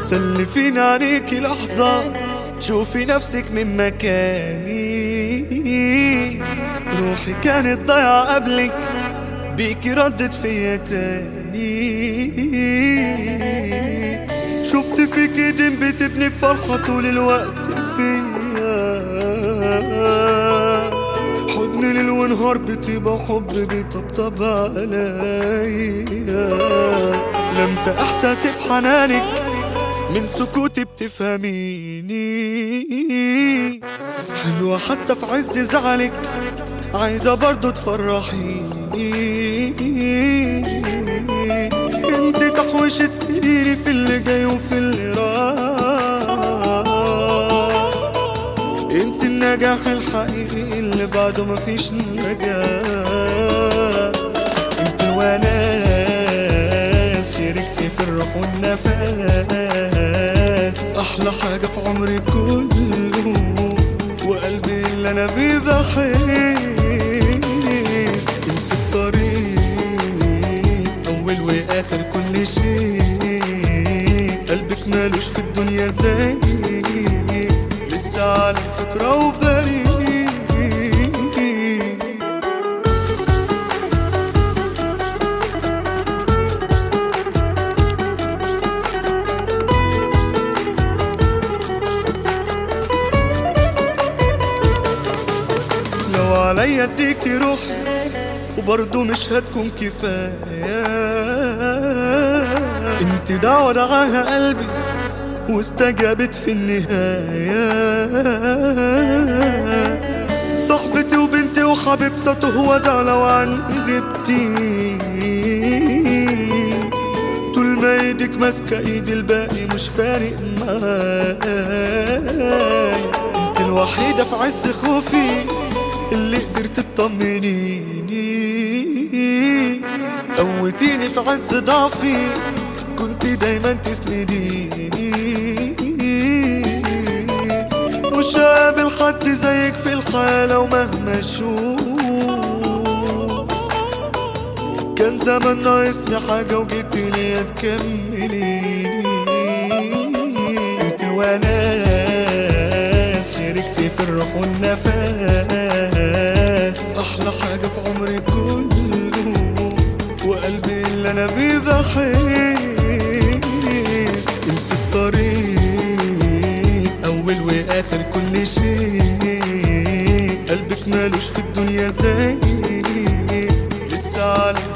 سلفين عليكي لحظة شوفي نفسك من مكاني روحي كانت ضايعة قبلك بيكي ردت فيا تاني شفت فيكي دم بتبني بفرحة طول الوقت فيا حضن ليل ونهار بطيبة حب بيطبطب عليا لمسة احساسي بحنانك من سكوتي بتفهميني حلوة حتى في عز زعلك عايزة برضو تفرحيني انت تحويشة سنيني في اللي جاي وفي اللي راح انت النجاح الحقيقي اللي بعده مفيش نجاح انت الوناس شاركتي في الروح والنفس احلى حاجة في عمري كله وقلبي اللي انا بيه بحس انت الطريق اول واخر كل شيء قلبك مالوش في الدنيا زي لسه على الفطرة وبريء لو عليا اديكي روحي وبرضه مش هتكون كفاية انت دعوة دعاها قلبي واستجابت في النهاية صاحبتي وبنتي وحبيبتي هو ده لو عني غبتي طول ما ايدك ماسكة ايدي الباقي مش فارق معايا انت الوحيدة في عز خوفي اللي قدرت تطمنيني قوتيني في عز ضعفي كنت دايما تسنديني مش قابل حد زيك في الحياة لو مهما اشوف كان زمان ناقصني حاجة وجيتي ليا تكمليني انت الوناس شاركتي في الروح والنفس احلى حاجة في عمري كله وقلبي اللي انا بيه بحس انت الطريق اول واخر كل شيء قلبك مالوش في الدنيا زي لسه على